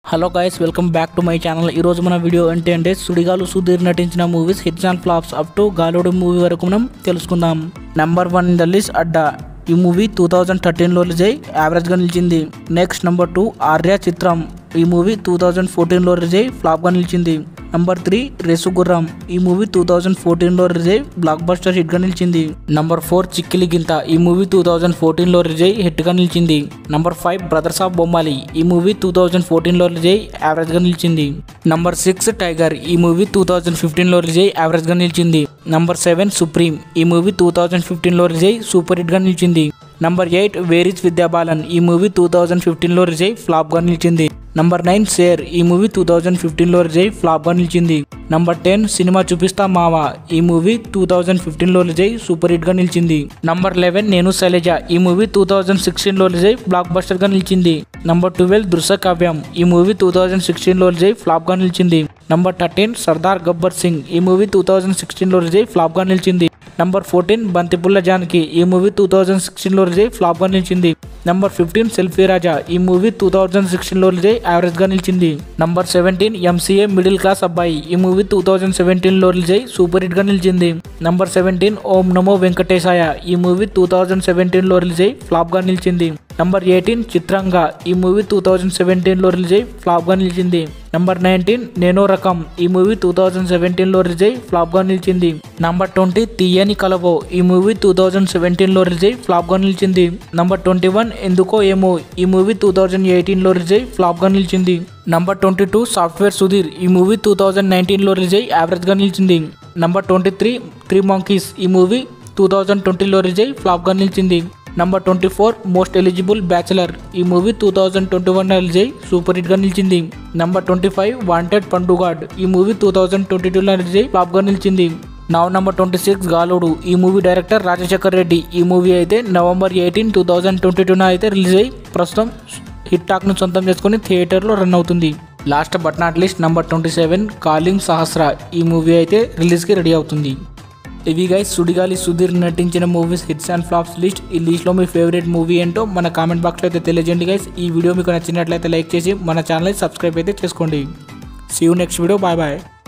hello guys welcome back to my channel ఈ రోజు మన వీడియో ఏంటి అంటే సుడిగాలు సుధీర్ నటించిన movies hits and flops up to Galodu movie వరకు మనం తెలుసుకుందాం number one in the list Adda ఈ మూవీ టూ థౌజండ్ థర్టీన్లో రిలీజ్ అయ్యి యావరేజ్గా నిలిచింది నెక్స్ట్ నెంబర్ టూ ఆర్య చిత్రం ఈ మూవీ టూ థౌజండ్ ఫోర్టీన్లో రిలీజ్ అయ్యి ఫ్లాప్గా నిలిచింది నంబర్ త్రీ రేసుగుర్రం ఈ మూవీ టూ థౌజండ్ ఫోర్టీన్లో రిలీజ్ అయ్యి బ్లాక్ బస్టర్ హిట్గా నిలిచింది నంబర్ ఫోర్ చిక్కిలి గింత ఈ మూవీ టూ థౌజండ్ ఫోర్టీన్లో రిలీజ్ అయ్యి హిట్గా నిలిచింది number five brothers of Bommali ఈ మూవీ టూ థౌజండ్ ఫోర్టీన్లో రిలీజ్ అయ్యి యావరేజ్గా నిలిచింది నంబర్ సిక్స్ టైగర్ ఈ మూవీ టూ థౌజండ్ ఫిఫ్టీన్లో రిలీజ్ అయ్యి యావరేజ్గా నిలిచింది నంబర్ సెవెన్ సుప్రీం ఈ మూవీ టూ థౌజండ్ ఫిఫ్టీన్లో రిలీజ్ అయ్యి సూపర్ హిట్గా నిలిచింది నంబర్ ఎయిట్ వేరిజ్ విద్యాబాలన్ ఈ మూవీ టూ థౌజండ్ ఫిఫ్టీన్లో రిలీజ్ అయ్యి ఫ్లాప్గా నిలిచింది నంబర్ నైన్ షేర్ ఈ మూవీ టూ థౌజండ్ ఫిఫ్టీన్లో రిలీజ్ అయ్యి ఫ్లాప్గా నిలిచింది నంబర్ టెన్ సినిమా చూపిస్తా మావా ఈ మూవీ టూ థౌజండ్ ఫిఫ్టీన్లో రిలీజ్ అయ్యి సూపర్ హిట్గా నిలిచింది నంబర్ లెవెన్ నేను శైలజ ఈ మూవీ టూ థౌజండ్ సిక్స్టీన్లో రిలీజ్ అయ్యి బ్లాక్ బస్టర్గా నిలిచింది నంబర్ ట్వెల్వ్ దృశ్య కావ్యం ఈ మూవీ టూ థౌజండ్ సిక్స్టీన్లో రిలీజ్ అయ్యి ఫ్లాప్గా నిలిచింది నంబర్ థర్టీన్ సర్దార్ గబ్బర్ సింగ్ ఈ మూవీ టూ థౌజండ్ సిక్స్టీన్లో రిలీజ్ అయ్యి ఫ్లాప్గా నిలిచింది నంబర్ ఫోర్టీన్ బంతిపుల్ల జానకి ఈ మూవీ టూ థౌజండ్ సిక్స్టీన్లో రిలీజ్ అయ్యి ఫ్లాప్గా నిలిచింది నంబర్ ఫిఫ్టీన్ సెల్ఫీ రాజా ఈ మూవీ టూ థౌజండ్ సిక్స్టీన్లో రిలీజ్ అయ్యి యావరేజ్గా నిలిచింది number seventeen MCA middle class Abbayi ఈ మూవీ టూ థౌజండ్ సెవెంటీన్లో రిలీజ్ అయ్యి సూపర్ హిట్గా నిలిచింది నంబర్ సెవెంటీన్ ఓం నమో వెంకటేశాయ ఈ మూవీ టూ థౌజండ్ సెవెంటీన్లో రిలీజ్ అయ్యి ఫ్లాప్గా నిలిచింది నంబర్ ఎయిటీన్ చిత్రంగా ఈ మూవీ టూ థౌజండ్ సెవెంటీన్లో రిలీజ్ అయ్యి ఫ్లాప్గా నిలిచింది నంబర్ నైన్టీన్ నేనో రకం ఈ మూవీ టూ థౌజండ్ సెవెంటీన్లో రిలీజ్ అయ్యి ఫ్లాప్గా నిలిచింది నంబర్ ట్వంటీ తీయని కలవో ఈ మూవీ టూ థౌజండ్ సెవెంటీన్లో రిలీజ్ అయ్యి ఫ్లాప్గా నిలిచింది number twenty one Enduko Emo ఈ మూవీ టూ థౌజండ్ ఎయిటీన్లో రిలీజ్ అయ్యి ఫ్లాప్గా నిలిచింది number twenty two software Sudheer ఈ మూవీ టూ థౌజండ్ నైన్టీన్లో రిలీజ్ అయ్యి యావరేజ్గా నిలిచింది number twenty three three monkeys ఈ మూవీ టూ థౌజండ్ ట్వంటీలో రిలీజ్ అయ్యి ఫ్లాప్గా నిలిచింది number twenty four most eligible bachelor ఈ movie two thousand twenty one release అయ్యి సూపర్ హిట్గా నిలిచింది number twenty five wanted Pandugadu ఈ మూవీ టూ థౌజండ్ ట్వంటీ టూలో రిలీజ్ అయ్యి ఫ్లాప్గా నిలిచింది now number twenty six Galodu ఈ మూవీ డైరెక్టర్ రాజశేఖర్ రెడ్డి ఈ మూవీ అయితే November eighteen two thousand twenty టూన అయితే రిలీజ్ అయ్యి ప్రస్తుతం హిట్ టాక్ను సొంతం చేసుకుని థియేటర్లో రన్ అవుతుంది last but not least number twenty seven calling Sahasra ఈ మూవీ అయితే రిలీజ్కి రెడీ అవుతుంది ఇవి గైస్ సుడిగాలి సుధీర్ నటించిన movies hits and flops list ఈ లిస్ట్లో మీ ఫేవరెట్ మూవీ ఏంటో మన కామెంట్ బాక్స్లో అయితే తెలియజేయండి గైస్ ఈ వీడియో మీకు నచ్చినట్లయితే లైక్ చేసి మన ఛానల్ సబ్స్క్రైబ్ అయితే చేసుకోండి see you next video bye bye